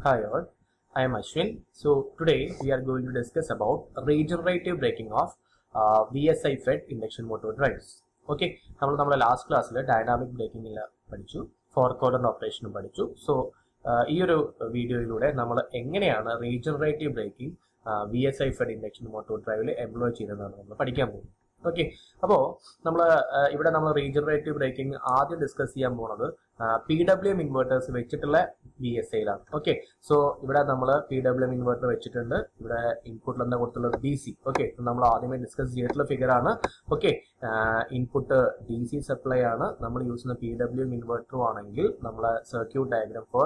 Hi all, I am Ashwin. So today we are going to discuss about regenerative braking of uh, VSI fed induction motor drives. Okay നമ്മൾ നമ്മുടെ last ക്ലാസ്സിൽ dynamic ബ്രേക്കിംഗിൽ പഠിച്ചു four കോർഡർ ഓപ്പറേഷനും പഠിച്ചു so ഈ ഒരു വീഡിയോയിലൂടെ നമ്മൾ എങ്ങനെയാണ് regenerative braking V S I fed induction motor ഡ്രൈവിൽ എംപ്ലോയ് ചെയ്യുന്നതാണ് നമ്മൾ പഠിക്കാൻ പോകുന്നത് ഓക്കെ അപ്പോൾ നമ്മൾ ഇവിടെ നമ്മൾ റീജനറേറ്റീവ് ബ്രേക്കിംഗ് ആദ്യം ഡിസ്കസ് ചെയ്യാൻ പോണത് പി ഡബ്ല്യു എം ഇൻവേർട്ടേഴ്സ് വെച്ചിട്ടുള്ള വി എസ് ഐയിലാണ് ഓക്കെ സോ ഇവിടെ നമ്മൾ പി ഡബ്ല്യു എം ഇൻവേർട്ടർ വെച്ചിട്ടുണ്ട് ഇവിടെ ഇൻപുട്ടിൽ എന്താ കൊടുത്തുള്ളത് ഡി സി ഓക്കെ നമ്മൾ ആദ്യമേ ഡിസ്കസ് ചെയ്തിട്ടുള്ള ഫിഗർ ആണ് okay input D C supply ആണ് നമ്മൾ യൂസ് ചെയ്യുന്ന പി ഡബ്ല്യു എം ഇൻവെർട്ടറും ആണെങ്കിൽ നമ്മളെ circuit diagram for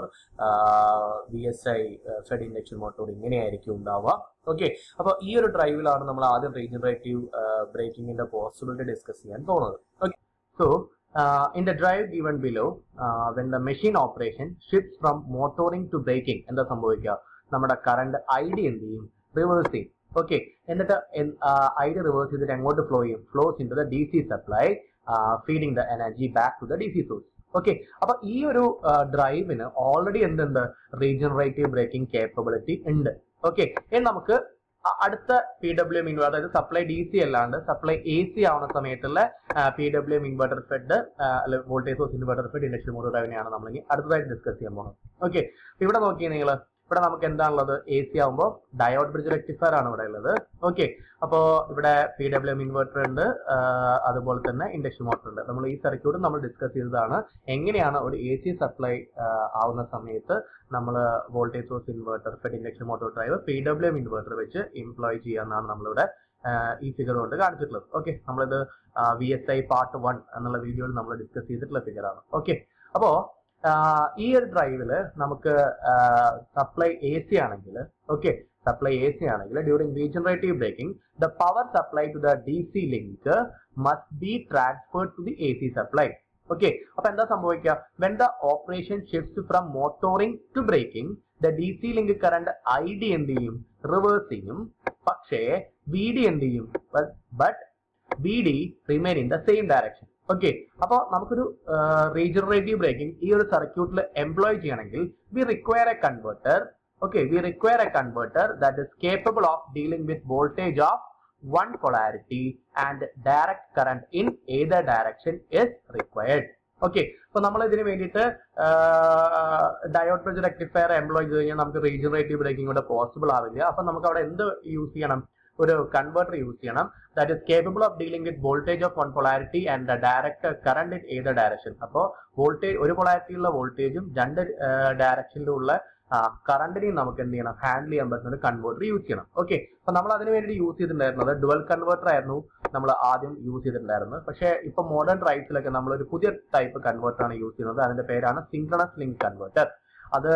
V S I fed induction motor ഇങ്ങനെയായിരിക്കും ഉണ്ടാവുക ഓക്കെ അപ്പോൾ ഈ ഒരു ഡ്രൈവിലാണ് നമ്മൾ ആദ്യം റീജനറേറ്റീവ് ബ്രേക്കിംഗിന്റെ പോസിബിലിറ്റി ഡിസ്കസ് ചെയ്യാൻ പോകുന്നത് okay so in the drive given below uh, when the machine operation shifts from motoring to braking എന്താ സംഭവിക്കുക നമ്മുടെ കറണ്ട് ഐ ഡി എന്ത് ചെയ്യും റിവേഴ്സ് ചെയ്യും ഓക്കെ എന്നിട്ട് ഐ ഡി റിവേഴ്സ് ചെയ്തിട്ട് എങ്ങോട്ട് ഫ്ലോ ചെയ്യും flows into the D C supply feeding the energy back to the D C source okay അപ്പൊ ഈ ഒരു ഡ്രൈവിന് ഓൾറെഡി എന്തുണ്ട് റീജനറേറ്റീവ് ബ്രേക്കിംഗ് കേപ്പബിലിറ്റി ഉണ്ട് ഓക്കെ ഇനി നമുക്ക് അടുത്ത പി ഡബ്ല്യു എം ഇൻവേർട്ടർ അതായത് സപ്ലൈ ഡി സി അല്ലാണ്ട് സപ്ലൈ എ സി ആവുന്ന സമയത്തുള്ള P W M inverter fed അല്ലെ voltage source inverter fed induction motor ഡ്രൈവിനെയാണ് നമ്മൾ ഇനി അടുത്തതായിട്ട് ഡിസ്കസ് ചെയ്യാൻ പോകുന്നത് ഓക്കെ ഇവിടെ നോക്കിയാൽ നിങ്ങൾ ഇവിടെ നമുക്ക് എന്താണുള്ളത് എ സി ആകുമ്പോൾ ഡയോഡ് ബ്രിഡ്ജ് റെക്ടിഫയർ ആണ് ഇവിടെ ഉള്ളത് ഓക്കെ അപ്പോൾ ഇവിടെ പി ഡബ്ല്യു എം ഇൻവേർട്ടർ ഉണ്ട് അതുപോലെ തന്നെ ഇൻഡക്ഷൻ മോട്ടർ ഉണ്ട് നമ്മൾ ഈ സർക്യൂട്ട് നമ്മൾ ഡിസ്കസ് ചെയ്തതാണ് എങ്ങനെയാണ് ഒരു എ സി സപ്ലൈ ആവുന്ന സമയത്ത് നമ്മൾ voltage source inverter fed induction motor drive P W M inverter വെച്ച് എംപ്ലോയ് ചെയ്യാന്നാണ് നമ്മളിവിടെ ഈ ഫിഗർ കൊണ്ട് കാണിച്ചിട്ടുള്ളത് ഓക്കെ നമ്മളിത് V S I part one എന്നുള്ള വീഡിയോയിൽ നമ്മൾ ഡിസ്കസ് ചെയ്തിട്ടുള്ള ഫിഗറാണ് ഓക്കെ അപ്പോ ഈ ഒരു ഡ്രൈവില് നമുക്ക് സപ്ലൈ എ സി ആണെങ്കിൽ ഓക്കെ സപ്ലൈ എ സി ആണെങ്കിൽ during regenerative braking the power supply to the D C link must be transferred to the A C supply okay അപ്പൊ എന്താ സംഭവിക്കുക when the operation shift from motoring to braking the D C link current I D എന്ത് ചെയ്യും reverse ചെയ്യും പക്ഷേ V D എന്ത് ചെയ്യും but V D remain in the same direction okay അപ്പോൾ നമുക്കൊരു റീജനറേറ്റീവ് ബ്രേക്കിംഗ് ഈ ഒരു സർക്യൂട്ടിൽ എംപ്ലോയ് ചെയ്യണമെങ്കിൽ we require a converter okay we require a converter that is capable of dealing with voltage of one polarity and direct current in either direction is required okay അപ്പൊ നമ്മൾ ഇതിന് വേണ്ടിയിട്ട് diode bridge rectifier employ ചെയ്ത് കഴിഞ്ഞാൽ നമുക്ക് regenerative braking ഇവിടെ possible ആവില്ല അപ്പൊ നമുക്ക് അവിടെ എന്ത് യൂസ് ചെയ്യണം ഒരു കൺവേർട്ടർ യൂസ് ചെയ്യണം that is capable of dealing with voltage of one polarity and direct current in ഏത് ഡയറക്ഷൻ അപ്പോൾ വോൾട്ടേജ് ഒരു പൊളാരിറ്റിയുള്ള വോൾട്ടേജും രണ്ട് ഡയറക്ഷനിലുള്ള കറണ്ടിനെയും നമുക്ക് എന്ത് ചെയ്യണം ഹാൻഡിൽ ചെയ്യാൻ പറ്റുന്ന ഒരു കൺവേർട്ടർ യൂസ് ചെയ്യണം ഓക്കെ അപ്പൊ നമ്മൾ അതിന് വേണ്ടി യൂസ് ചെയ്തിട്ടുണ്ടായിരുന്നത് ഡുവൽ കൺവേർട്ടർ ആയിരുന്നു നമ്മൾ ആദ്യം യൂസ് ചെയ്തിട്ടുണ്ടായിരുന്നത് പക്ഷേ ഇപ്പൊ മോഡേൺ ഡ്രൈവ്സിലൊക്കെ നമ്മൾ ഒരു പുതിയ ടൈപ്പ് കൺവേർട്ടർ ആണ് യൂസ് ചെയ്യുന്നത് അതിന്റെ പേരാണ് സിംഗ്രണസ് ലിങ്ക് കൺവേർട്ടർ അത്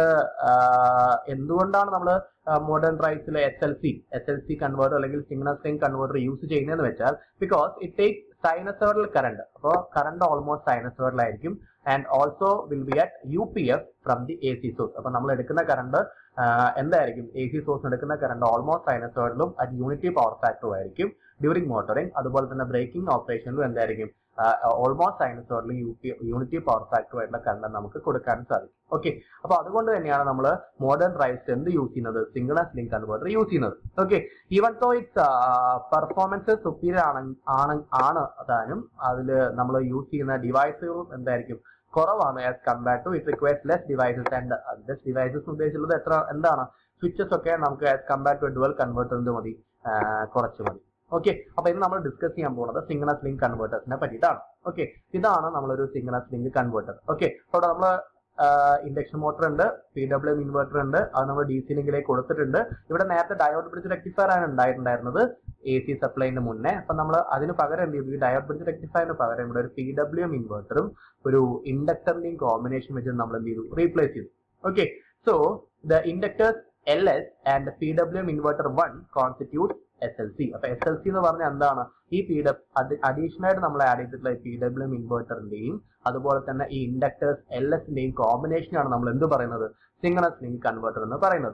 എന്തുകൊണ്ടാണ് നമ്മൾ മോഡേൺ ഡ്രൈവ്സിൽ S L C S L C converter അല്ലെങ്കിൽ സിംഗ്നസ് ലിങ്ക് കൺവേർട്ടർ യൂസ് ചെയ്യുന്നതെന്ന് വെച്ചാൽ because it take sinusoidal current അപ്പോൾ കറണ്ട് ഓൾമോസ്റ്റ് സൈനസോഡലായിരിക്കും and also will be at U P F from the A C source അപ്പൊ നമ്മൾ എടുക്കുന്ന current എന്തായിരിക്കും A C source എടുക്കുന്ന കറണ്ട് ഓൾമോസ്റ്റ് സൈനസോഡിലും അറ്റ് യൂണിറ്റി പവർ ഫാക്ടറും ആയിരിക്കും ഡ്യൂറിംഗ് മോട്ടറിംഗ് അതുപോലെ തന്നെ ബ്രേക്കിംഗ് ഓപ്പറേഷനിലും എന്തായിരിക്കും ഓൾമോസ്റ്റ് സൈനസോഡിലും യു പി യൂണിറ്റി പവർ ഫാക്ടറും ആയിട്ടുള്ള കറണ്ട് നമുക്ക് കൊടുക്കാൻ സാധിക്കും ഓക്കെ അപ്പൊ അതുകൊണ്ട് തന്നെയാണ് നമ്മൾ മോഡേൺ ഡ്രൈവ്സ് എന്ത് യൂസ് ചെയ്യുന്നത് സിംഗിളസ് ലിങ്ക് കൺവേർട്ടർ യൂസ് ചെയ്യുന്നത് okay even though its performance superior ആണ് ആണ് ആണ് താനും അതിൽ നമ്മൾ യൂസ് ചെയ്യുന്ന ഡിവൈസുകളും എന്തായിരിക്കും കുറവാണ് as compare to it requires less devices and less devices ഉദ്ദേശിച്ചുള്ളത് എത്ര എന്താണ് സ്വിച്ചസ് ഒക്കെ നമുക്ക് ആസ് കമ്പയർ ടു ഡുവൽ കൺവേർട്ടറിന്റെ മതി കുറച്ച് മതി ഓക്കെ അപ്പൊ ഇന്ന് നമ്മൾ ഡിസ്കസ് ചെയ്യാൻ പോകുന്നത് സിംഗണസ് ലിങ്ക് കൺവേർട്ടേഴ്സിനെ പറ്റിയിട്ടാണ് ഓക്കെ ഇതാണ് നമ്മളൊരു സിംഗണസ് ലിങ്ക് കൺവേർട്ടർ ഓക്കെ അവിടെ നമ്മൾ ഇൻഡക്ഷൻ മോട്ടർ ഉണ്ട് പി ഡബ്ല്യു എം ഇൻവെർട്ടർ ഉണ്ട് അത് നമ്മൾ ഡി സി ലിങ്കിലേക്ക് കൊടുത്തിട്ടുണ്ട് ഇവിടെ നേരത്തെ ഡയോഡ് ബ്രിഡ്ജ് റെക്ടിഫയർ ആണ് ഉണ്ടായിട്ടുണ്ടായിരുന്നത് എ സി സപ്ലൈന് മുന്നേ അപ്പൊ നമ്മൾ അതിന് പകരം എന്ത് ചെയ്തു ഈ ഡയോഡ് ബ്രിഡ്ജ് റെക്ടിഫയറിന് പകരം ഇവിടെ ഒരു പി ഡബ്ല്യു എം ഇൻവെർട്ടറും ഒരു ഇൻഡക്ടറിന്റെയും കോമ്പിനേഷൻ വെച്ച് നമ്മൾ എന്ത് ചെയ്തു റീപ്ലേസ് ചെയ്തു okay so the inductors L S and P W M inverter one constitute S L C അപ്പൊ എസ് എൽ സി എന്ന് പറഞ്ഞാൽ എന്താണ് ഈ പി ഡബ് അഡീഷണൽ ആയിട്ട് നമ്മൾ ആഡ് ചെയ്തിട്ടുള്ള പി ഡബ്ല്യു എം ഇൻവെർട്ടറിന്റെയും അതുപോലെ തന്നെ ഈ ഇൻഡക്ടേഴ്സ് എൽ എസിന്റെയും കോമ്പിനേഷനാണ് നമ്മൾ എന്ത് പറയുന്നത് സിംഗണസ് ലിങ്ക് കൺവേർട്ടർ എന്ന് പറയുന്നത്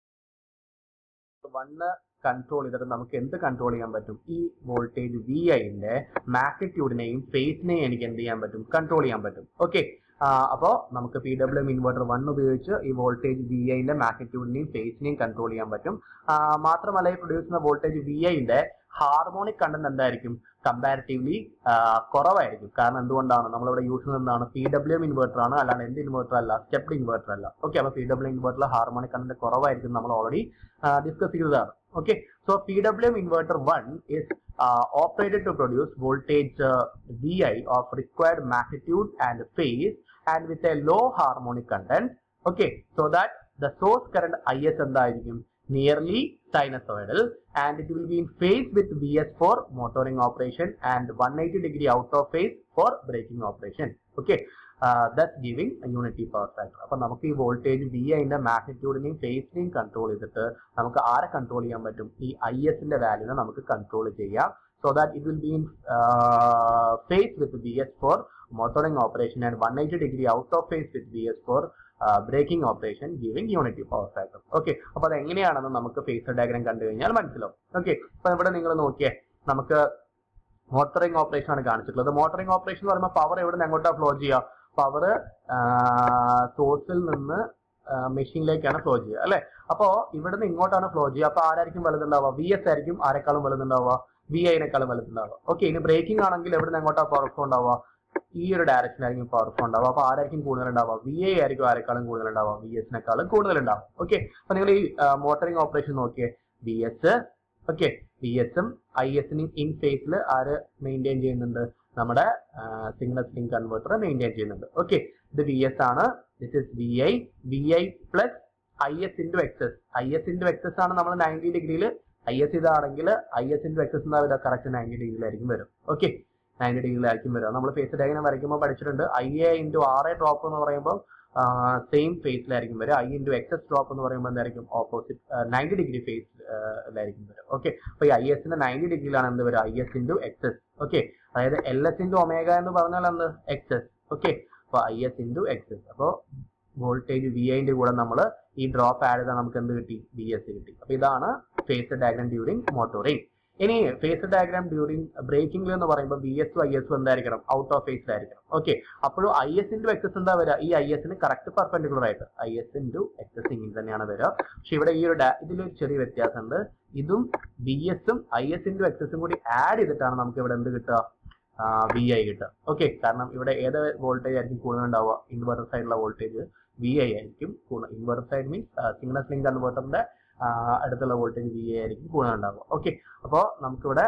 വണ്ണ് കൺട്രോൾ ചെയ്തിട്ട് നമുക്ക് എന്ത് കൺട്രോൾ ചെയ്യാൻ പറ്റും ഈ വോൾട്ടേജ് വി ഐന്റെ മാഗ്നിറ്റ്യൂഡിനെയും ഫേസിനെയും എനിക്ക് എന്ത് ചെയ്യാൻ പറ്റും കൺട്രോൾ ചെയ്യാൻ പറ്റും ഓക്കെ അപ്പോൾ നമുക്ക് P W M inverter one ഉപയോഗിച്ച് ഈ വോൾട്ടേജ് വി ഐന്റെ മാഗ്നിറ്റ്യൂഡിനെയും ഫേസിനെയും കൺട്രോൾ ചെയ്യാൻ പറ്റും ആ, മാത്രമല്ല ഈ പ്രൊഡ്യൂസ് ചെയ്യുന്ന വോൾട്ടേജ് വി ഐന്റെ ഹാർമോണിക് കണ്ടന്റ് എന്തായിരിക്കും കമ്പാരിറ്റീവ്ലി കുറവായിരിക്കും കാരണം എന്തുകൊണ്ടാണ് നമ്മളിവിടെ യൂസ് ചെയ്യുന്നത് എന്താണ് പി ഡബ്ല്യു എം ഇൻവെർട്ടർ ആണ് അല്ലാണ്ട് എന്ത് ഇൻവെർട്ടർ അല്ല സ്റ്റെപ്ഡ് ഇൻവെർട്ടർ അല്ല ഓക്കെ അപ്പോൾ പി ഡബ്ല്യു ഇൻവെർട്ടറിൽ ഹാർമോണിക് കണ്ടന്റ് കുറവായിരിക്കും നമ്മൾ ഓൾറെഡി ഡിസ്കസ് ചെയ്തതാണ് okay so P W M inverter one is operated to produce voltage uh, VI of required magnitude and phase and with a low harmonic content. Okay, so that the source current IS എന്തായിരിക്കും nearly sinusoidal and it will be in phase with VS for motoring operation and 180 degree out of phase for braking operation. Okay. Thus giving unity power factor അപ്പൊ നമുക്ക് ഈ voltage V ഐന്റെ മാഗ്നിറ്റ്യൂഡിനെയും ഫേസിനെയും control ചെയ്തിട്ട് നമുക്ക് ആരെ control ചെയ്യാൻ പറ്റും ഈ ഐ എസിന്റെ വാല്യൂനെ നമുക്ക് കൺട്രോൾ ചെയ്യാം so that it will be in uh, phase with VS for motoring operation and 180 degree out of phase with VS for uh, braking operation giving unity power factor. Okay അപ്പൊ അത് എങ്ങനെയാണെന്ന് നമുക്ക് phasor diagram കണ്ടു കഴിഞ്ഞാൽ മനസ്സിലാവും okay അപ്പൊ ഇവിടെ നിങ്ങൾ നോക്കിയേ നമുക്ക് മോട്ടറിംഗ് ഓപ്പറേഷൻ ആണ് കാണിച്ചിട്ടുള്ളത് മോട്ടറിംഗ് ഓപ്പറേഷൻ എന്ന് പറയുമ്പോൾ പവർ എവിടെ നിന്ന് എങ്ങോട്ടാ ഫ്ലോ ചെയ്യുക പവർ സോഴ്സിൽ നിന്ന് മെഷീനിലേക്കാണ് ഫ്ലോ ചെയ്യുക അല്ലെ അപ്പോ ഇവിടുന്ന് ഇങ്ങോട്ടാണ് ഫ്ലോ ചെയ്യുക അപ്പൊ ആരായിരിക്കും വലുതുണ്ടാവുക വി എസ് ആയിരിക്കും ആരെക്കാളും വലുതുണ്ടാവുക വി ഐനെക്കാളും വലുതുണ്ടാവുക ഓക്കെ ഇനി ബ്രേക്കിംഗ് ആണെങ്കിൽ എവിടെ നിന്ന് എങ്ങോട്ടാ പവർ ഫ്ലോ ഉണ്ടാവുക ഈ ഒരു ഡയറക്ഷൻ ആയിരിക്കും പവർ ഫ്ലോ ഉണ്ടാവുക അപ്പൊ ആരായിരിക്കും കൂടുതൽ ഉണ്ടാവുക വി ഐ ആയിരിക്കും ആരെക്കാളും കൂടുതൽ ഉണ്ടാവുക വി എസിനെക്കാളും കൂടുതൽ ഉണ്ടാവും ഓക്കെ അപ്പൊ നിങ്ങൾ ഈ മോട്ടറിംഗ് ഓപ്പറേഷൻ നോക്കിയേ വി എസ് ഓക്കെ വി എസും ഐ എസിനും ഇൻ ഫേസിൽ ആര് മെയിൻറ്റെയിൻ ചെയ്യുന്നുണ്ട് നമ്മുടെ സിഗ്നൽ സ്ലിംഗ് കൺവേർട്ടർ മെയിൻറ്റെയിൻ ചെയ്യുന്നുണ്ട് ഓക്കെ ഇത് വി എസ് ആണ് this is V I V I plus I S into X S I S into X S ആണ് നമ്മൾ നയൻറ്റി ഡിഗ്രിയിൽ ഐ എസ് ഇതാണെങ്കിൽ ഐ എസ് ഇൻറ്റു എക്സസ് എന്താ വരിക കറക്റ്റ് നയൻറ്റി ഡിഗ്രിയിലായിരിക്കും വരും ഓക്കെ നയൻറ്റി ഡിഗ്രിയിലായിരിക്കും വരിക നമ്മൾ ഫേസ് ഡയഗ്രാം വരയ്ക്കുമ്പോൾ പഠിച്ചിട്ടുണ്ട് I A into R A drop എന്ന് പറയുമ്പോൾ സെയിം ഫേസിലായിരിക്കും വരിക ഐ ഇൻറ്റു എക്സസ് ഡ്രോപ്പ് എന്ന് പറയുമ്പോൾ എന്തായിരിക്കും ഓപ്പോസിറ്റ് നയൻറ്റി ഡിഗ്രി ഫേസിലായിരിക്കും വരിക ഓക്കെ അപ്പൊ ഈ ഐ എസിന്റെ നയൻറ്റി ഡിഗ്രിയിലാണ് എന്ത് വരിക I S into X S okay അതായത് എൽ എസ് ഇൻറ്റു ഒമേഗ എന്ന് പറഞ്ഞാൽ എന്ത് എക്സസ് ഓക്കെ അപ്പൊ ഐ എസ് ഇൻറ്റു എക്സസ് അപ്പോൾ വോൾട്ടേജ് വി ഐന്റെ കൂടെ നമ്മൾ ഈ ഡ്രോപ്പ് ആഡ് ചെയ്താൽ നമുക്ക് എന്ത് കിട്ടി വി എസ് കിട്ടി അപ്പൊ ഇതാണ് ഫേസ് ഡയഗ്രാം ഡ്യൂറിങ് മോട്ടോറിംഗ് ഇനി ഫേസ് ഡയഗ്രാം ഡ്യൂറിങ് ബ്രേക്കിംഗ് എന്ന് പറയുമ്പോൾ ബി എസും ഐ എസും എന്തായിരിക്കണം ഔട്ട് ഓഫ് ഫേസിലായിരിക്കണം ഓക്കെ അപ്പോഴും ഐ എസ് ഇൻറ്റു എക്സസ് എന്താ വരിക ഈ ഐ എസിന് കറക്റ്റ് പെർപെൻഡിക്കുലർ ആയിട്ട് ഐ എസ് ഇൻറ്റു എക്സസ് ഇങ്ങനെ തന്നെയാണ് വരിക പക്ഷെ ഇവിടെ ഈ ഒരു ഇതിലൊരു ചെറിയ വ്യത്യാസമുണ്ട് ഇതും ബി എസും ഐ എസ് ഇൻറ്റു എക്സസും കൂടി ആഡ് ചെയ്തിട്ടാണ് നമുക്ക് ഇവിടെ എന്ത് കിട്ടുക വി ഐ കിട്ടുക ഓക്കെ കാരണം ഇവിടെ ഏത് വോൾട്ടേജ് ആയിരിക്കും കൂടുതൽ ഉണ്ടാവുക ഇൻവെർട്ടർ സൈഡിലുള്ള വോൾട്ടേജ് വി ഐ ആയിരിക്കും കൂടുതൽ inverter side means signal sling കൺവേർട്ടറിന്റെ അടുത്തുള്ള വോൾട്ടേജ് വി ഐ ആയിരിക്കും കൂടുതൽ ഉണ്ടാവുക ഓക്കെ അപ്പോൾ നമുക്കിവിടെ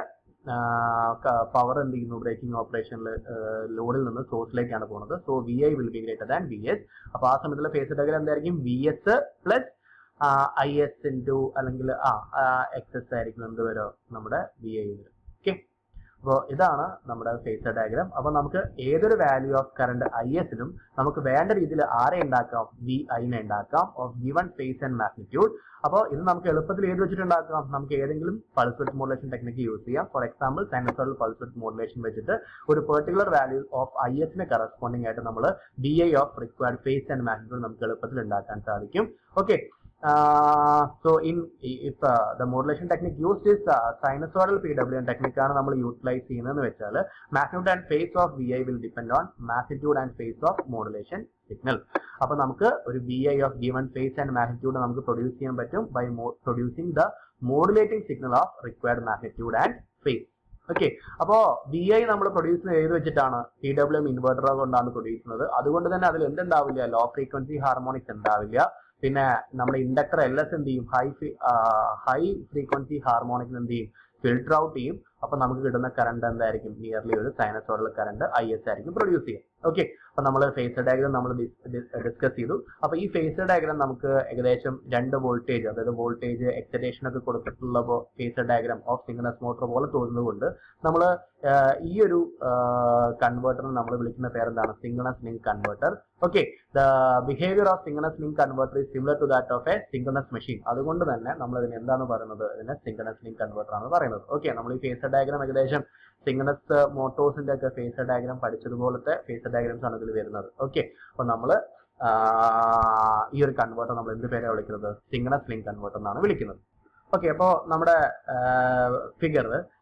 പവർ എന്ത് ചെയ്യുന്നു ബ്രേക്കിംഗ് ഓപ്പറേഷനിൽ ലോഡിൽ നിന്ന് സോഴ്സിലേക്കാണ് പോകുന്നത് so V I will be greater than V S അപ്പോൾ ആ സമയത്തുള്ള ഫേസ് ഡയഗ്രാം എന്തായിരിക്കും V S plus I S into അല്ലെങ്കിൽ ആ എക്സസ് ആയിരിക്കും എന്ത് വരും നമ്മുടെ വി ഐ വരും ഓക്കെ അപ്പോൾ ഇതാണ് നമ്മുടെ ഫേസർ ഡയഗ്രാം അപ്പോൾ നമുക്ക് ഏതൊരു വാല്യൂ ഓഫ് കറണ്ട് ഐ എസിനും നമുക്ക് വേണ്ട രീതിയിൽ ആരെ ഉണ്ടാക്കാം വി ഐനെ ഉണ്ടാക്കാം of given phase and magnitude അപ്പോൾ ഇത് നമുക്ക് എളുപ്പത്തിൽ ഏത് വെച്ചിട്ട് ഉണ്ടാക്കാം നമുക്ക് ഏതെങ്കിലും pulse width modulation technique use ചെയ്യാം for example sinusoidal pulse width modulation വെച്ചിട്ട് ഒരു പെർട്ടിക്കുലർ വാല്യൂ ഓഫ് ഐ എസിന് കറസ്പോണ്ടിങ് ആയിട്ട് നമ്മൾ B I of required phase and magnitude നമുക്ക് എളുപ്പത്തിൽ ഉണ്ടാക്കാൻ സാധിക്കും okay uh, so in if uh, the modulation technique used is uh, sinusoidal PWM technique ആണ് നമ്മൾ യൂട്ടിലൈസ് ചെയ്യുന്നതെന്ന് വെച്ചാൽ magnitude and phase of V I will depend on magnitude and phase of modulation signal അപ്പൊ നമുക്ക് ഒരു V I of given phase and magnitude നമുക്ക് produce ചെയ്യാൻ പറ്റും by producing the modulating signal of required magnitude and phase okay അപ്പോ V I നമ്മൾ produce ചെയ്യുന്നത് ഏത് വെച്ചിട്ടാണ് പി ഡബ്ല്യു എം ഇൻവെർട്ടർ കൊണ്ടാണ് പ്രൊഡ്യൂസ് ചെയ്യുന്നത് അതുകൊണ്ട് തന്നെ അതിൽ എന്തുണ്ടാവില്ല ലോ ഫ്രീക്വൻസി ഹാർമോണിക്സ് ഉണ്ടാവില്ല പിന്നെ നമ്മുടെ ഇൻഡക്ടർ എൽ എസ് എന്ത് ചെയ്യും ഹൈ ഹൈ ഫ്രീക്വൻസി ഹാർമോണിക് എന്ത് ചെയ്യും ഫിൽട്ടർ ഔട്ട് ചെയ്യും അപ്പൊ നമുക്ക് കിട്ടുന്ന കറണ്ട് എന്തായിരിക്കും നിയർലി ഒരു സൈനസോഡൽ കറണ്ട് ഐ എസ് ആയിരിക്കും പ്രൊഡ്യൂസ് ചെയ്യുക ഓക്കെ അപ്പൊ നമ്മൾ ഫേസർ ഡയഗ്രാം നമ്മൾ ഡിസ്കസ് ചെയ്തു അപ്പൊ ഈ ഫേസർ ഡയഗ്രാം നമുക്ക് ഏകദേശം രണ്ട് വോൾട്ടേജ് അതായത് വോൾട്ടേജ് എക്സൈറ്റേഷൻ ഒക്കെ കൊടുത്തിട്ടുള്ള phasor diagram of synchronous motor പോലെ തോന്നുന്നത് കൊണ്ട് നമ്മൾ ഈ ഒരു കൺവേർട്ടറിന് നമ്മൾ വിളിക്കുന്ന പേരെന്താണ് synchronous link converter okay the behaviour of synchronous link converter is similar to that of a synchronous machine അതുകൊണ്ട് തന്നെ നമ്മൾ ഇതിന് എന്താണ് പറയുന്നത് ഇതിനെ സിംഗണസ് ലിങ്ക് കൺവേർട്ടർ ആണ് പറയുന്നത് ഓക്കെ നമ്മൾ ഈ ഫേസർ ഡയഗ്രാം ഏകദേശം സിംഗണസ് മോട്ടോഴ്സിന്റെ ഒക്കെ ഫേസർ ഡയഗ്രാം പഠിച്ചതുപോലത്തെ ഫേസർ ഡയഗ്രാംസ് ആണ് ഇതിൽ വരുന്നത് ഓക്കെ അപ്പൊ നമ്മൾ ഈ ഒരു കൺവേർട്ടർ നമ്മൾ എന്ത് പേരാണ് വിളിക്കുന്നത് സിംഗണസ് ലിങ്ക് കൺവേർട്ടർ എന്നാണ് വിളിക്കുന്നത് ഓക്കെ അപ്പോൾ നമ്മുടെ ഫിഗർ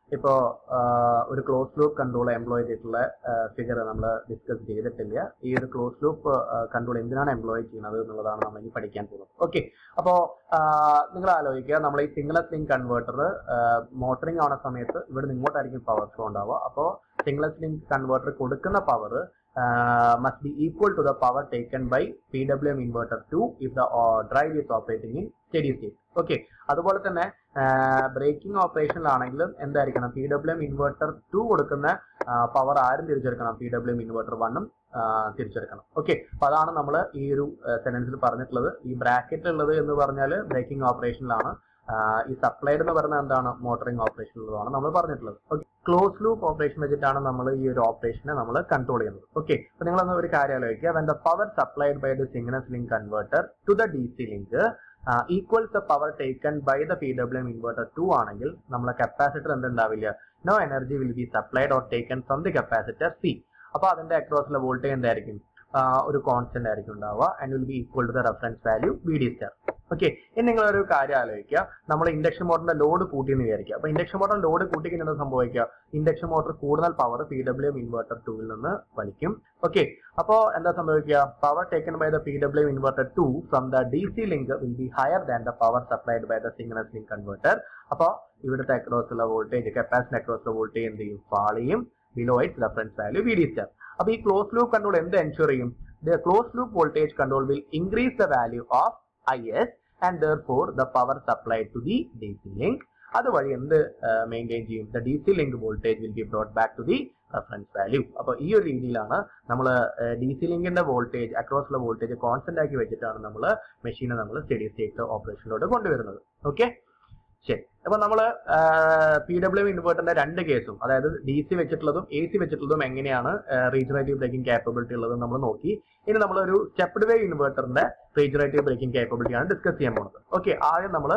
ഇപ്പോൾ ഒരു ക്ലോസ് ലൂപ്പ് കൺട്രോൾ എംപ്ലോയ് ചെയ്തിട്ടുള്ള ഫിഗർ നമ്മൾ ഡിസ്കസ് ചെയ്തിട്ടില്ല ഈ ഒരു ക്ലോസ് ലൂപ്പ് കൺട്രോൾ എന്തിനാണ് എംപ്ലോയ് ചെയ്യുന്നത് എന്നുള്ളതാണ് നമ്മൾ ഇനി പഠിക്കാൻ പോകുന്നത് ഓക്കെ അപ്പോൾ നിങ്ങൾ ആലോചിക്കുക നമ്മൾ ഈ സിംഗിളസ് ലിങ്ക് കൺവേർട്ടർ മോട്ടറിംഗ് ആവുന്ന സമയത്ത് ഇവിടെ നിന്ന് ഇങ്ങോട്ടായിരിക്കും പവർ ഫ്ലോ ഉണ്ടാവുക അപ്പോൾ സിംഗിളസ് ലിങ്ക് കൺവേർട്ടർ കൊടുക്കുന്ന power must be equal to the power taken by PWM inverter 2 if the uh, drive is operating in steady state. Okay അതുപോലെ തന്നെ ബ്രേക്കിംഗ് ഓപ്പറേഷനിലാണെങ്കിലും എന്തായിരിക്കണം P W M inverter two കൊടുക്കുന്ന power ആരും തിരിച്ചെടുക്കണം P W M inverter വണ്ണും തിരിച്ചെടുക്കണം okay അപ്പൊ അതാണ് നമ്മൾ ഈ ഒരു സെന്റൻസിൽ പറഞ്ഞിട്ടുള്ളത് ഈ ബ്രാക്കറ്റ് ഉള്ളത് എന്ന് പറഞ്ഞാൽ ബ്രേക്കിംഗ് ഓപ്പറേഷനിലാണ് ഈ സപ്ലൈഡ് എന്ന് പറയുന്നത് എന്താണ് മോട്ടറിംഗ് ഓപ്പറേഷനിലുള്ളതാണ് നമ്മൾ പറഞ്ഞിട്ടുള്ളത് ഓക്കെ ക്ലോസ് ലൂപ്പ് ഓപ്പറേഷൻ വെച്ചിട്ടാണ് നമ്മൾ ഈ ഒരു ഓപ്പറേഷനെ നമ്മൾ കൺട്രോൾ ചെയ്യുന്നത് ഓക്കെ അപ്പൊ നിങ്ങൾ ഒരു കാര്യം ആലോചിക്കുക when the power supplied by the synchronous link converter to the D C link equals the power taken by the P W M inverter two ആണെങ്കിൽ നമ്മളെ കപ്പാസിറ്റർ എന്തുണ്ടാവില്ല no energy will be supplied or taken from the capacitor C അപ്പൊ അതിന്റെ അക്രോസിലെ voltage എന്തായിരിക്കും ഒരു constant ആയിരിക്കും ഉണ്ടാവുക and will be equal to the reference value V D star okay ഇനി നിങ്ങൾ ഒരു കാര്യം ആലോചിക്കുക നമ്മൾ ഇൻഡക്ഷൻ മോട്ടറിന്റെ ലോഡ് കൂട്ടി എന്ന് വിചാരിക്കുക അപ്പൊ ഇൻഡക്ഷൻ മോട്ടർ ലോഡ് കൂട്ടിക്ക് എന്താ സംഭവിക്കുക ഇൻഡക്ഷൻ മോട്ടർ കൂടുതൽ power P W M inverter ടൂവിൽ നിന്ന് വലിക്കും ഓക്കെ അപ്പോ എന്താ സംഭവിക്കുക power taken by the P W M inverter two from the D C link will be higher than the power supplied by the synchronous link converter അപ്പോൾ ഇവിടുത്തെ across ഉള്ള voltage capacity across ഉള്ള voltage എന്ത് ചെയ്യും fall ചെയ്യും below it reference value V D star അപ്പൊ ഈ close loop control എന്ത് എൻഷുർ ചെയ്യും the close loop voltage control will increase the value of I S and therefore the power supply to the D C link അതുവഴി എന്ത് maintain ചെയ്യും the D C link voltage will be brought back to the reference value അപ്പൊ ഈ ഒരു രീതിയിലാണ് നമ്മൾ D C ലിങ്കിന്റെ voltage across voltage constant ആക്കി വെച്ചിട്ടാണ് നമ്മൾ മെഷീനെ നമ്മൾ സ്റ്റഡി സ്റ്റേറ്റ് ഓപ്പറേഷനിലോട്ട് കൊണ്ടുവരുന്നത് ഓക്കെ ശരി അപ്പൊ നമ്മൾ പി ഡബ്ല്യു ഇൻവേർട്ടറിന്റെ രണ്ട് കേസും അതായത് ഡി സി വെച്ചിട്ടുള്ളതും എ സി വെച്ചിട്ടുള്ളതും എങ്ങനെയാണ് റീജനറേറ്റീവ് ബ്രേക്കിംഗ് കാപ്പബിലിറ്റി ഉള്ളത് നമ്മൾ നോക്കി ഇനി നമ്മളൊരു സ്റ്റെപ്ഡ് വേ ഇൻവേർട്ടറിന്റെ റീജനറേറ്റീവ് ബ്രേക്കിംഗ് കാപ്പബിലിറ്റി ആണ് ഡിസ്കസ് ചെയ്യാൻ പോകുന്നത് ഓക്കെ ആദ്യം നമ്മൾ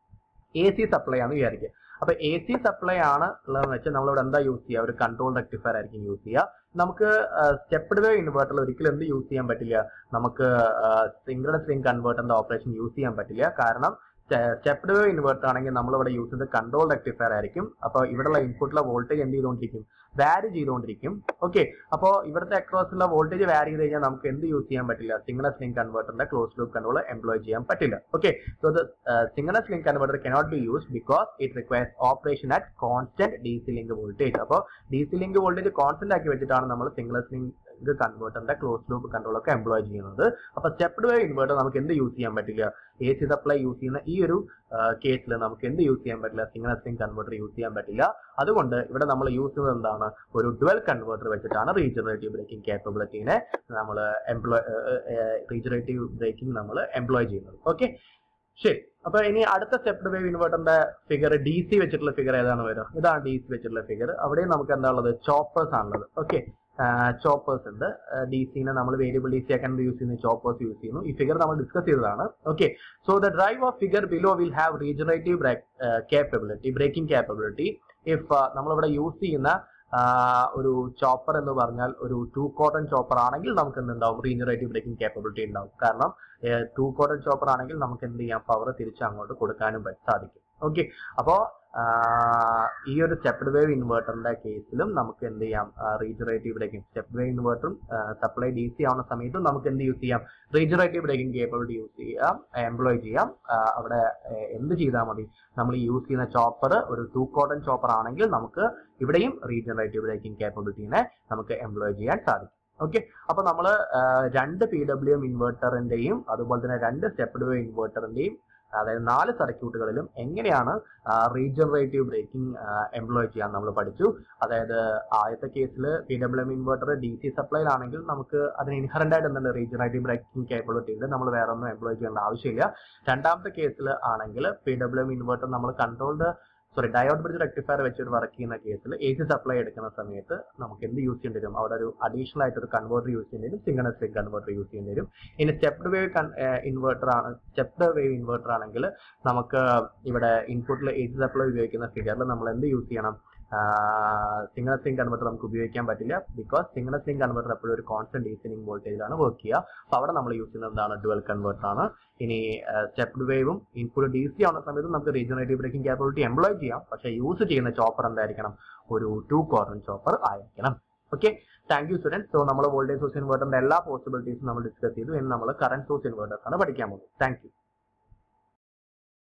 എ സി സപ്ലൈ ആണ് വിചാരിക്കുക അപ്പൊ എ സി സപ്ലൈ ആണ് ഉള്ളതെന്ന് വെച്ചാൽ നമ്മളിവിടെ എന്താ യൂസ് ചെയ്യുക ഒരു കൺട്രോൾ റെക്ടിഫയർ ആയിരിക്കും യൂസ് ചെയ്യുക നമുക്ക് സ്റ്റെപ്ഡ് വേ ഇൻവേർട്ടറിൽ ഒരിക്കലും എന്ത് യൂസ് ചെയ്യാൻ പറ്റില്ല നമുക്ക് സിംഗിൾ സ്ട്രിങ് കൺവേർട്ടറിന്റെ ഓപ്പറേഷൻ യൂസ് ചെയ്യാൻ പറ്റില്ല കാരണം സ്റ്റെപ്ഡ് വേ ഇൻവേർട്ടർ ആണെങ്കിൽ നമ്മളിവിടെ യൂസ് ചെയ്ത് കൺട്രോൾ റെക്ടിഫയർ ആയിരിക്കും അപ്പോൾ ഇവിടെയുള്ള ഇൻപുട്ടിലെ വോൾട്ടേജ് എന്ത് ചെയ്തുകൊണ്ടിരിക്കും വാരി ചെയ്തുകൊണ്ടിരിക്കും ഓക്കെ അപ്പോൾ ഇവിടുത്തെ അക്രോസിലുള്ള വോൾട്ടേജ് വാരി ചെയ്ത് കഴിഞ്ഞാൽ നമുക്ക് എന്ത് യൂസ് ചെയ്യാൻ പറ്റില്ല സിംഗിളസ് ലിങ്ക് കൺവേർട്ടറിന്റെ ക്ലോസ് ലൂപ്പ് കൺട്രോൾ എംപ്ലോയ് ചെയ്യാൻ പറ്റില്ല okay so the synchronous link converter cannot be use because it requires operation at constant D C link voltage അപ്പോൾ D C link voltage constant ആക്കി വെച്ചിട്ടാണ് നമ്മൾ synchronous link കൺവേർട്ടറിന്റെ close loop control ഒക്കെ employ ചെയ്യുന്നത് അപ്പൊ സ്റ്റെപ്ഡ് വേ inverter നമുക്ക് എന്ത് യൂസ് ചെയ്യാൻ പറ്റില്ല എ സി സപ്ലൈ യൂസ് ചെയ്യുന്ന ഈ ഒരു കേസിൽ നമുക്ക് എന്ത് യൂസ് ചെയ്യാൻ പറ്റില്ല സിംഗിൾ സ്ട്രിംഗ് കൺവേർട്ടർ യൂസ് ചെയ്യാൻ പറ്റില്ല അതുകൊണ്ട് ഇവിടെ നമ്മൾ യൂസ് ചെയ്യുന്നത് എന്താണ് ഒരു ഡുവൽ കൺവേർട്ടർ വെച്ചിട്ടാണ് റീജനറേറ്റീവ് ബ്രേക്കിംഗ് കേപ്പബിലിറ്റീനെ നമ്മൾ എംപ്ലോയ് റീജനറേറ്റീവ് ബ്രേക്കിംഗ് നമ്മൾ എംപ്ലോയ് ചെയ്യുന്നത് ഓക്കെ ശരി അപ്പൊ ഇനി അടുത്ത സ്റ്റെപ്ഡ് വേവ് ഇൻവേർട്ടറിന്റെ ഫിഗർ ഡി സി വെച്ചിട്ടുള്ള ഫിഗർ ഏതാണ് വരിക ഇതാണ് ഡി സി വെച്ചിട്ടുള്ള ഫിഗർ അവിടെ നമുക്ക് എന്താ ഉള്ളത് ചോപ്പേഴ്സ് ആണുള്ളത് ഓക്കെ ചോപ്പേഴ്സ് ഉണ്ട് ഡി സിനെ നമ്മൾ വേരിയബിൾ ഡി സി ആക്കാൻ യൂസ് ചെയ്യുന്ന ചോപ്പേഴ്സ് യൂസ് ചെയ്യുന്നു ഈ ഫിഗർ നമ്മൾ ഡിസ്കസ് ചെയ്തതാണ് okay so the drive of figure below will have regenerative capability braking capability if നമ്മളിവിടെ യൂസ് ചെയ്യുന്ന ഒരു ചോപ്പർ എന്ന് പറഞ്ഞാൽ ഒരു ടു കോട്ടൺ ചോപ്പർ ആണെങ്കിൽ നമുക്ക് എന്തുണ്ടാവും റീജനറേറ്റീവ് ബ്രേക്കിംഗ് കേപ്പബിലിറ്റി ഉണ്ടാവും കാരണം ടു കോട്ടൺ ചോപ്പർ ആണെങ്കിൽ നമുക്ക് എന്ത് ചെയ്യാം പവർ തിരിച്ച് അങ്ങോട്ട് കൊടുക്കാനും സാധിക്കും ഓക്കെ അപ്പോ ഈ ഒരു സ്റ്റെപ്ഡ് വേവ് ഇൻവേർട്ടറിന്റെ കേസിലും നമുക്ക് എന്ത് ചെയ്യാം റീജനറേറ്റീവ് ബ്രേക്കിംഗ് സ്റ്റെപ്പ് വേവ് ഇൻവേർട്ടറും സപ്ലൈ ഡി സി ആവുന്ന സമയത്തും നമുക്ക് എന്ത് യൂസ് ചെയ്യാം റീജനറേറ്റീവ് ബ്രേക്കിംഗ് കേപ്പബിലിറ്റി യൂസ് ചെയ്യാം എംപ്ലോയ് ചെയ്യാം അവിടെ എന്ത് ചെയ്താൽ മതി നമ്മൾ യൂസ് ചെയ്യുന്ന ചോപ്പർ ഒരു ടു കോട്ടൺ ചോപ്പർ ആണെങ്കിൽ നമുക്ക് ഇവിടെയും റീജനറേറ്റീവ് ബ്രേക്കിംഗ് കേപ്പബിലിറ്റീനെ നമുക്ക് എംപ്ലോയ് ചെയ്യാൻ സാധിക്കും ഓക്കെ അപ്പൊ നമ്മൾ രണ്ട് പി ഡബ്ല്യു എം ഇൻവേർട്ടറിന്റെയും അതുപോലെ തന്നെ രണ്ട് സ്റ്റെപ്ഡ് വേവ് ഇൻവേർട്ടറിന്റെയും അതായത് നാല് സർക്യൂട്ടുകളിലും എങ്ങനെയാണ് റീജനറേറ്റീവ് ബ്രേക്കിംഗ് എംപ്ലോയ് ചെയ്യാൻ നമ്മൾ പഠിച്ചു അതായത് ആദ്യത്തെ കേസിൽ P W M inverter D C സപ്ലൈയിലാണെങ്കിൽ നമുക്ക് അതിന് ഇൻഹറന്റ് ആയിട്ട് എന്തുണ്ട് റീജനറേറ്റീവ് ബ്രേക്കിംഗ് കേപ്പബിലിറ്റി ഉണ്ട് നമ്മൾ വേറെ ഒന്നും എംപ്ലോയ് ചെയ്യേണ്ട ആവശ്യമില്ല രണ്ടാമത്തെ കേസിൽ ആണെങ്കിൽ പി ഡബ്ല്യു എം ഇൻവെർട്ടർ നമ്മൾ controlled sorry diode bridge rectifier വെച്ചിട്ട് വർക്ക് ചെയ്യുന്ന കേസിൽ എ സി സപ്ലൈ എടുക്കുന്ന സമയത്ത് നമുക്ക് എന്ത് യൂസ് ചെയ്യേണ്ടി വരും അവിടെ ഒരു അഡീഷണൽ ആയിട്ട് ഒരു കൺവേർട്ടർ യൂസ് ചെയ്യേണ്ടി വരും സിംഗിൾ സ്ട്രിംഗ് കൺവേർട്ടർ യൂസ് ചെയ്യേണ്ടി വരും ഇനി സ്റ്റെപ്ഡ് വേവ് ഇൻവേർട്ടർ ആണ് സ്റ്റെപ്ഡ് വേവ് ഇൻവേർട്ടർ ആണെങ്കിൽ നമുക്ക് ഇവിടെ ഇൻപുട്ടിൽ എ സി സപ്ലൈ ഉപയോഗിക്കുന്ന ഫിഗറിൽ നമ്മൾ എന്ത് യൂസ് ചെയ്യണം സിംഗിൾ സിംഗ് കൺവെർട്ടർ നമുക്ക് ഉപയോഗിക്കാൻ പറ്റില്ല ബിക്കോസ് സിംഗിൾ സിംഗ് കൺവെർട്ടർ എപ്പോഴും ഒരു കോൺസ്റ്റന്റ് ഡീസനിങ് വോൾട്ടേജിലാണ് വർക്ക് ചെയ്യുക അപ്പൊ അവിടെ നമ്മൾ യൂസ് ചെയ്യുന്നത് എന്താണ് ഡുവൽ കൺവെർട്ടർ ആണ് ഇനി സ്റ്റെപ്ഡ് വേവും ഇൻപുട്ട് ഡി സി ആവുന്ന സമയത്ത് നമുക്ക് റീജനറേറ്റീവ് ബ്രേക്കിംഗ് ക്യാപ്പബിലിറ്റി എംപ്ലോയ് ചെയ്യാം പക്ഷേ യൂസ് ചെയ്യുന്ന ചോപ്പർ എന്തായിരിക്കണം ഒരു ടു കോർണർ ചോപ്പർ ആയിരിക്കണം okay thank you students so നമ്മൾ വോൾട്ടേജ് സോഴ്സ് ഇൻവേർട്ടറിന്റെ എല്ലാ പോസിബിലിറ്റീസും നമ്മൾ ഡിസ്കസ് ചെയ്തു ഇനി നമ്മൾ കറന്റ് സോഴ്സ് ഇൻവേർട്ടേഴ്സ് ആണ് പഠിക്കാൻ പോകുന്നത് താങ്ക് യു